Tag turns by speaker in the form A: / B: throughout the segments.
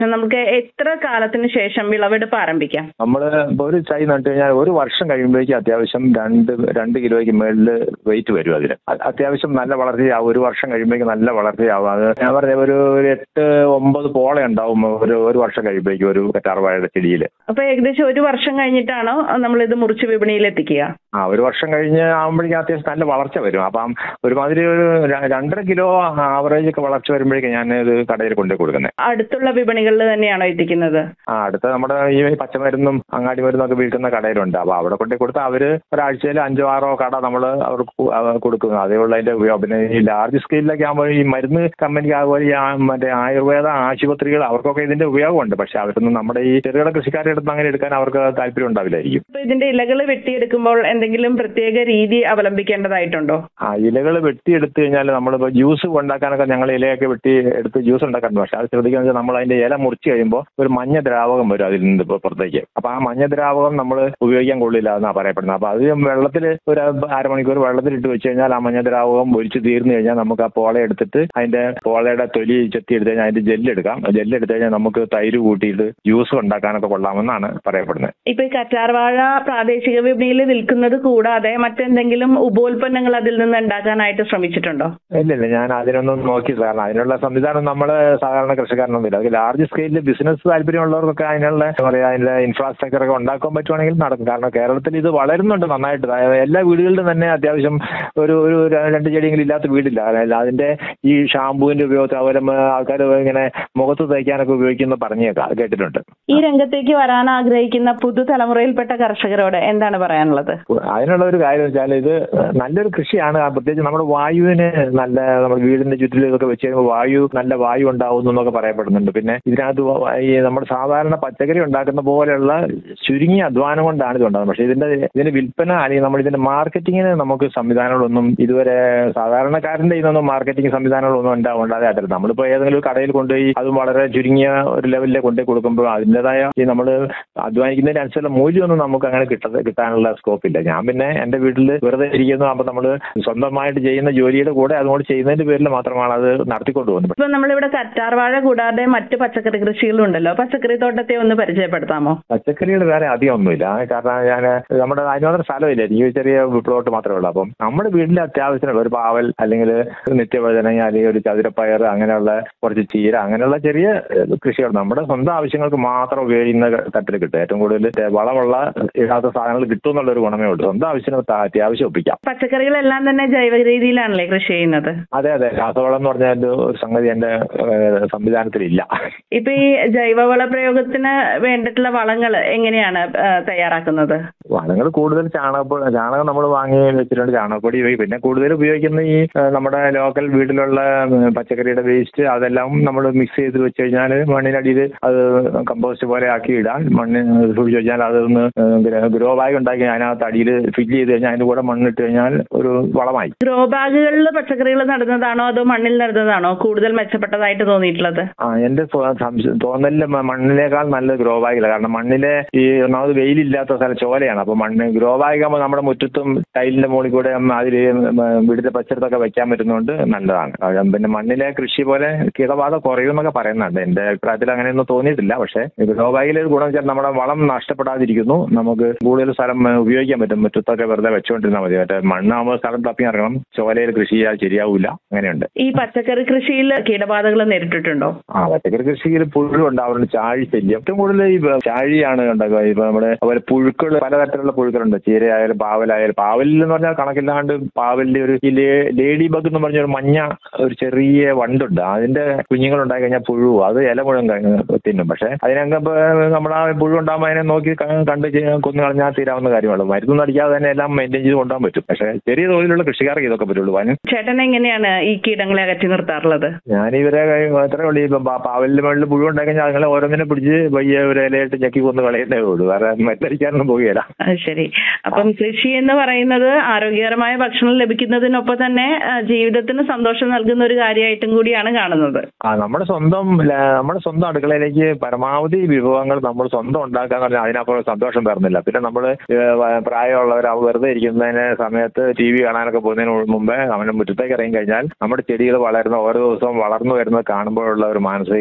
A: നമുക്ക് എത്ര കാലത്തിന് ശേഷം വിളവെടുപ്പ് ആരംഭിക്കാം
B: നമ്മൾ ഇപ്പോൾ ഒരു തൈ നട്ട് കഴിഞ്ഞാൽ ഒരു വർഷം കഴിയുമ്പോഴേക്കും അത്യാവശ്യം രണ്ട് രണ്ട് കിലോയ്ക്ക് മേളിൽ വെയിറ്റ് വരും അതിന് അ- അത്യാവശ്യം നല്ല വളർച്ചയാവും ഒരു വർഷം കഴിയുമ്പോഴേക്കും നല്ല വളർച്ചയാവും അത് ഞാൻ പറഞ്ഞ ഒരു ഒരു എട്ട് ഒമ്പത് പോള ഉണ്ടാവും ഒരു ഒരു വർഷം കഴിയുമ്പോഴേക്കും ഒരു കറ്റാർവാഴയുടെ ചെടിയിൽ
A: അപ്പൊ ഏകദേശം ഒരു വർഷം കഴിഞ്ഞിട്ടാണോ നമ്മൾ ഇത് മുറിച്ച് വിപണിയിൽ എത്തിക്കുക
B: ആ ഒരു വർഷം കഴിഞ്ഞ് ആകുമ്പോഴേക്കും അത്യാവശ്യം നല്ല വളർച്ച വരും അപ്പം ഒരുമാതിരി ഒരു ര- രണ്ടര കിലോ ആവറേജ് ഒക്കെ വളർച്ച വരുമ്പോഴേക്കും ഞാൻ ഇത് കടയിൽ കൊണ്ടുപോയി കൊടുക്കുന്നത്
A: അടുത്തുള്ള വിപണികളിൽ തന്നെയാണോ എത്തിക്കുന്നത്
B: ആ അടുത്ത നമ്മുടെ ഈ പച്ചമരുന്നും അങ്ങാടി മരുന്നും ഒക്കെ വിൽക്കുന്ന കടയിലുണ്ട് അപ്പോൾ അവിടെ കൊണ്ടുപോയി കൊടുത്താൽ അവർ ഒരാഴ്ചയിൽ അഞ്ചോ ആറോ കട നമ്മൾ അവർക്ക് കൊ- അവ- കൊടുക്കുന്നു അതേയുള്ള അതിന്റെ ഉപയോഗം പിന്നെ ഈ ലാർജ് സ്കെയിലൊക്കെ ആകുമ്പോൾ ഈ മരുന്ന് കമ്പനിക്ക് അതുപോലെ ഈ ആ- മറ്റേ ആയുർവേദ ആശുപത്രികൾ അവർക്കൊക്കെ ഇതിന്റെ ഉപയോഗമുണ്ട് പക്ഷെ അവരൊന്നും നമ്മുടെ ഈ ചെറുകിട കൃഷിക്കാരുടെ അടുത്ത് അങ്ങനെ എടുക്കാൻ അവർക്ക് താല്പര്യം ഉണ്ടാവില്ലായിരിക്കും
A: അപ്പൊ ഇതിന്റെ ഇലകൾ വെട്ടിയെടുക്കുമ്പോൾ എന്തെങ്കിലും പ്രത്യേക രീതി അവലംബിക്കേണ്ടതായിട്ടുണ്ടോ
B: ആ ഇലകൾ വെട്ടിയെടുത്ത് കഴിഞ്ഞാൽ നമ്മളിപ്പോൾ ജ്യൂസ് ഉണ്ടാക്കാനൊക്കെ ഞങ്ങൾ ഇലയൊക്കെ വെട്ടി എടുത്ത് ജ്യൂസ് ഉണ്ടാക്കാറുണ്ട് പക്ഷെ അത് ശ്രദ്ധിക്കുന്നത് വെച്ചാൽ നമ്മൾ അതിന്റെ ഇല മുറിച്ച് കഴിയുമ്പോൾ ഒരു മഞ്ഞ ദ്രാവകം വരും അതിൽ നിന്ന് ഇപ്പോൾ പുറത്തേക്ക് അപ്പൊ ആ മഞ്ഞ ദ്രാവകം നമ്മൾ ഉപയോഗിക്കാൻ കൊള്ളില്ല എന്നാണ് പറയപ്പെടുന്നത് അപ്പൊ അത് വെള്ളത്തിൽ ഒരു അരമണിക്കൂർ വെള്ളത്തിൽ ഇട്ട് വെച്ച് കഴിഞ്ഞാൽ ആ മഞ്ഞ ദ്രാവകം ഒലിച്ച് തീർന്നു കഴിഞ്ഞാൽ നമുക്ക് ആ പോള എടുത്തിട്ട് അതിന്റെ പോളയുടെ തൊലി ചെത്തി എടുത്ത് കഴിഞ്ഞാൽ അതിന്റെ ജെല്ല് എടുക്കാം ജെല്ല് എടുത്ത് കഴിഞ്ഞാൽ നമുക്ക് തൈര് കൂട്ടിയിട്ട് ജ്യൂസ് ഉണ്ടാക്കാനൊക്കെ കൊള്ളാമെന്നാണ് പറയപ്പെടുന്നത്
A: ഇപ്പൊ ഈ കറ്റാർവാഴ പ്രാദേശിക വിപണിയിൽ വിൽക്കുന്നത് കൂടാതെ മറ്റെന്തെങ്കിലും ഉപോൽപ്പന്നങ്ങൾ അതിൽ നിന്ന് ഉണ്ടാക്കാനായിട്ട് ശ്രമിച്ചിട്ടുണ്ടോ
B: ഇല്ല ഇല്ല ഞാൻ അതിനൊന്നും നോക്കിയില്ല കാരണം അതിനുള്ള സംവിധാനം നമ്മൾ സാധാരണ കൃഷിക്കാരനൊന്നുമില്ല അത് ലാർജ് സ്കെയിലിൽ ബിസിനസ് താല്പര്യമുള്ളവർക്കൊക്കെ അതിനുള്ള എന്താ പറയുക അതിന്റെ ഇൻഫ്രാസ്ട്രക്ചർ ഒക്കെ ഉണ്ടാക്കാൻ പറ്റുവാണെങ്കിൽ നടക്കും കാരണം കേരളത്തിൽ ഇത് വളരുന്നുണ്ട് നന്നായിട്ട് അതായത് എല്ലാ വീടുകളിലും തന്നെ അത്യാവശ്യം ഒരു ഒരു ര- രണ്ട് ചെടിയെങ്കിലും ഇല്ലാത്ത വീടില്ല അതായത് അതിന്റെ ഈ ഷാമ്പുവിന്റെ ഉപയോഗത്തിൽ അതുപോലെ ആൾക്കാർ ഇങ്ങനെ മുഖത്ത് തയ്ക്കാനൊക്കെ ഉപയോഗിക്കുന്ന പറഞ്ഞേക്കാം അത് കേട്ടിട്ടുണ്ട്
A: ഈ രംഗത്തേക്ക് വരാൻ ആഗ്രഹിക്കുന്ന പുതുതലമുറയിൽപ്പെട്ട കർഷകരോട് എന്താണ് പറയാനുള്ളത്
B: അതിനുള്ള ഒരു കാര്യം വെച്ചാൽ ഇത് നല്ലൊരു കൃഷിയാണ് ആ പ്രത്യേകിച്ച് നമ്മുടെ വായുവിന് നല്ല നമ്മുടെ വീടിന്റെ ചുറ്റിലും ഇതൊക്കെ വെച്ച് കഴിയുമ്പോൾ വായു നല്ല വായു ഉണ്ടാവുന്നു എന്നൊക്കെ പറയപ്പെടുന്നുണ്ട് പിന്നെ ഇതിനകത്ത് വ- ഈ നമ്മുടെ സാധാരണ പച്ചക്കറി ഉണ്ടാക്കുന്ന പോലെയുള്ള ചുരുങ്ങിയ അധ്വാനം കൊണ്ടാണ് ഇത് ഉണ്ടാകുന്നത് പക്ഷേ ഇതിന്റെ ഇതിന്റെ വിൽപ്പന അല്ലെങ്കിൽ നമ്മൾ ഇതിന്റെ മാർക്കറ്റിങ്ങിന് നമുക്ക് സംവിധാനങ്ങളൊന്നും ഇതുവരെ സാധാരണക്കാരന്റെ ഇതൊന്നും മാർക്കറ്റിംഗ് സംവിധാനങ്ങളൊന്നും ഉണ്ടാ ഉണ്ടാകാത്തില്ല നമ്മളിപ്പോൾ ഏതെങ്കിലും ഒരു കടയിൽ കൊണ്ടുപോയി അതും വളരെ ചുരുങ്ങിയ ഒരു ലെവലിൽ കൊണ്ടുപോയി കൊടുക്കുമ്പോൾ അതിൻ്റെതായ ഈ നമ്മൾ അധ്വാനിക്കുന്നതിനനുസരിച്ചുള്ള മൂല്യമൊന്നും നമുക്ക് അങ്ങനെ കിട്ടത് കിട്ടാനുള്ള സ്കോപ്പ് ഇല്ല ഞാൻ പിന്നെ എന്റെ വീട്ടിൽ വെറുതെ ഇരിക്കുന്നു അപ്പോൾ നമ്മൾ സ്വന്തമായിട്ട് ചെയ്യുന്ന ജോലിയുടെ കൂടെ അതുകൊണ്ട് ചെയ്യുന്നതിന്റെ പേരിൽ മാത്രമാണ് അത് നടത്തിക്കൊണ്ട് പോകുന്നത്
A: ഇപ്പൊ നമ്മളിവിടെ കറ്റാർവാഴ കൂടാതെ മറ്റ് പച്ചക്കറി കൃഷികളും ഉണ്ടല്ലോ പച്ചക്കറി തോട്ടത്തെ ഒന്ന് പരിചയപ്പെടുത്താമോ
B: പച്ചക്കറികൾ വേറെ അധികം ഒന്നുമില്ല കാരണം ഞാൻ നമ്മുടെ അതിനുമാത്രം സ്ഥലമില്ല എനിക്ക് ഒരു ചെറിയ പ്ലോട്ട് മാത്രമേ ഉള്ളൂ അപ്പം നമ്മുടെ വീട്ടിലെ അത്യാവശ്യത്തിനുള്ള ഒരു പാവൽ അല്ലെങ്കിൽ നിത്യവഴുതനങ്ങ അല്ലെങ്കിൽ ഒരു ചതുരപ്പയർ അങ്ങനെയുള്ള കുറച്ച് ചീര അങ്ങനെയുള്ള ചെറിയ ഏഹ്, കൃഷികൾ നമ്മുടെ സ്വന്തം ആവശ്യങ്ങൾക്ക് മാത്രം ഉപയോഗിക്കുന്ന തട്ടിൽ കിട്ടും ഏറ്റവും കൂടുതൽ വളമുള്ള ഇടാത്ത സാധനങ്ങൾ കിട്ടും എന്നുള്ള ഒരു ഗുണമേ ഉള്ളൂ സ്വന്തം ആവശ്യത്തിന് ത- അത്യാവശ്യം ഒപ്പിക്കാം
A: പച്ചക്കറികളെല്ലാം തന്നെ ജൈവ രീതിയിലാണല്ലേ കൃഷി ചെയ്യുന്നത്
B: അതെ അതെ രാസവളം എന്ന് പറഞ്ഞാൽ ഒരു സംഗതി എന്റെ ഏഹ്, സംവിധാനത്തിലില്ല
A: ഇപ്പൊ ഈ ജൈവവള പ്രയോഗത്തിന് വേണ്ടിയിട്ടുള്ള വളങ്ങൾ എങ്ങനെയാണ് ആ, തയ്യാറാക്കുന്നത്
B: വളങ്ങൾ കൂടുതൽ ചാണകപ്പൊടി ചാണകം നമ്മൾ വാങ്ങി വെച്ചിട്ടുണ്ട് ചാണകപ്പൊടി ഉപയോഗിക്കും പിന്നെ കൂടുതൽ ഉപയോഗിക്കുന്ന ഈ ഏഹ്, നമ്മുടെ ലോക്കൽ വീട്ടിലുള്ള ഉം, പച്ചക്കറിയുടെ വേസ്റ്റ് അതെല്ലാം നമ്മൾ മിക്സ് ചെയ്ത് വെച്ച് കഴിഞ്ഞാൽ മണ്ണിനടിയിൽ അത് കമ്പോസ്റ്റ് പോലെ ആക്കി ഇടാൻ മണ്ണ് സൂക്ഷിച്ച് വെച്ചാൽ അതൊന്ന് ഗ്രോ ബാഗ് ഉണ്ടാക്കി അതിനകത്ത് അടിയിൽ ഫില്ല് ചെയ്ത് കഴിഞ്ഞാൽ അതിന്റെ കൂടെ മണ്ണിട്ട് കഴിഞ്ഞാൽ ഒരു വളമായി
A: ഗ്രോ ബാഗുകളിൽ പച്ചക്കറികൾ നടുന്നതാണോ അതോ മണ്ണിൽ നടുന്നതാണോ കൂടുതൽ മെച്ചപ്പെട്ടതായിട്ട് തോന്നിയിട്ടുള്ളത്
B: ആ എന്റെ സ്വ- സംശ- തോന്നലില് മ- മണ്ണിനേക്കാൾ നല്ല ഗ്രോ ബാഗില്ല കാരണം മണ്ണിലെ ഈ ഒന്നാമത് വെയിലില്ലാത്ത സ്ഥലം ചോലയാണ് അപ്പൊ മണ്ണ് ഗ്രോ ബാഗ് ആകുമ്പോൾ നമ്മുടെ മുറ്റത്തും ടൈലിന്റെ മുകളിൽ കൂടെ അതിൽ വീടിന്റെ പച്ചരത്തൊക്കെ വെക്കാൻ പറ്റുന്നതുകൊണ്ട് നല്ലതാണ് അത് പിന്നെ മണ്ണിലെ കൃഷി പോലെ കീടബാധ കുറയുമെന്നൊക്കെ പറയുന്നുണ്ട് എന്റെ അഭിപ്രായത്തിൽ അങ്ങനെയൊന്നും തോന്നിയിട്ടില്ല പക്ഷേ ഗ്രോ ബാഗിലെ ഒരു ഗുണം വെച്ചാൽ നമ്മുടെ വളം നഷ്ടപ്പെടാതിരിക്കുന്നു നമുക്ക് കൂടുതൽ സ്ഥലം ഏ, ഉപയോഗിക്കാൻ പറ്റും മുറ്റത്തൊക്കെ വെറുതെ വെച്ചുകൊണ്ടിരുന്നാൽ മതി മറ്റേ മണ്ണാകുമ്പോൾ സ്ഥലം തപ്പി ഇറങ്ങണം ചോലയിൽ കൃഷി ചെയ്യാൻ ശരിയാവില്ല അങ്ങനെയുണ്ട്
A: ഈ പച്ചക്കറി കൃഷിയിൽ കീടബാധകൾ നേരിട്ടിട്ടുണ്ടോ
B: ആ പച്ചക്കറി കൃഷിയിൽ പുഴു ഉണ്ടാവുന്നുണ്ട് ചാഴി ശല്യം ഏറ്റവും കൂടുതൽ ഈ ബ- ചാഴിയാണ് ഉണ്ടാക്കുക ഇപ്പൊ നമ്മുടെ അതുപോലെ പുഴുക്കൾ പലതരത്തിലുള്ള പുഴുക്കളുണ്ട് ചീരയായാലും പാവലായാലും പാവലിൽ എന്ന് പറഞ്ഞാൽ കണക്കില്ലാണ്ട് പാവലിന്റെ ഒരു ഈ ലേ- ലേഡി ബഗ് എന്ന് പറഞ്ഞ ഒരു മഞ്ഞ ഒരു ചെറിയ വണ്ടുണ്ട് അതിന്റെ കുഞ്ഞുങ്ങൾ ഉണ്ടായി കഴിഞ്ഞാൽ പുഴു അത് ഇല മുഴുവൻ ക- തിന്നും പക്ഷെ അതിനൊക്കെ ഇപ്പൊ നമ്മൾ ആ പുഴു ഉണ്ടാകുമ്പോൾ അതിനെ നോക്കി ക- കണ്ട് ചെയ്യ- കൊന്നു കളഞ്ഞാൽ തീരാവുന്ന കാര്യമുള്ളൂ മരുന്നൊന്നും അടിക്കാതെ തന്നെ എല്ലാം മെയിൻറ്റെയിൻ ചെയ്ത് കൊണ്ടുപോകാൻ പറ്റും പക്ഷെ ചെറിയ തോതിലുള്ള കൃഷിക്കാർക്ക് ഇതൊക്കെ പറ്റുള്ളൂ വൻ
A: ചേട്ടൻ എങ്ങനെയാണ് ഈ കീടങ്ങളെ അകറ്റി നിർത്താറുള്ളത്
B: ഞാൻ ഇവരെ എത്ര ഉള്ളു ഇപ്പം പാ- പാവലിന്റെ മുകളിൽ പുഴു ഉണ്ടായി കഴിഞ്ഞാൽ അതുങ്ങളെ ഓരോന്നിനെ പിടിച്ച് വയ്യ ഒരു ഇലയിട്ട് ഞെക്കി കൊന്ന് കളയുന്നേ ഉള്ളൂ വേറെ മറ്റടിക്കാനൊന്നും പോകുകയില്ല
A: അത് ശരി അപ്പം കൃഷി എന്ന് പറയുന്നത് ആരോഗ്യകരമായ ഭക്ഷണം ലഭിക്കുന്നതിനൊപ്പം തന്നെ ആ, ജീവിതത്തിന് സന്തോഷം നൽകുന്ന ഒരു കാര്യമായിട്ടും കൂടിയാണ് കാണുന്നത്
B: ആ നമ്മുടെ സ്വന്തം ല- നമ്മുടെ സ്വന്തം അടുക്കളയിലേക്ക് പരമാവധി വിഭവങ്ങൾ നമ്മൾ സ്വന്തം ഉണ്ടാക്കാന്ന് പറഞ്ഞാൽ അതിനപ്പുറം സന്തോഷം തരുന്നില്ല പിന്നെ നമ്മൾ പ്രായമുള്ളവർ അവ വെറുതെ ഇരിക്കുന്നതിന് സമയത്ത് ടി വി കാണാനൊക്കെ പോകുന്നതിന് മുമ്പേ അവന്റെ മുറ്റത്തേക്ക് ഇറങ്ങി കഴിഞ്ഞാൽ നമ്മുടെ ചെടികൾ വളരുന്ന ഓരോ ദിവസവും വളർന്നു വരുന്നത് കാണുമ്പോഴുള്ള ഒരു മാനസികമായ സന്തോഷം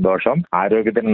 B: സന്തോഷം ആരോഗ്യത്തിന്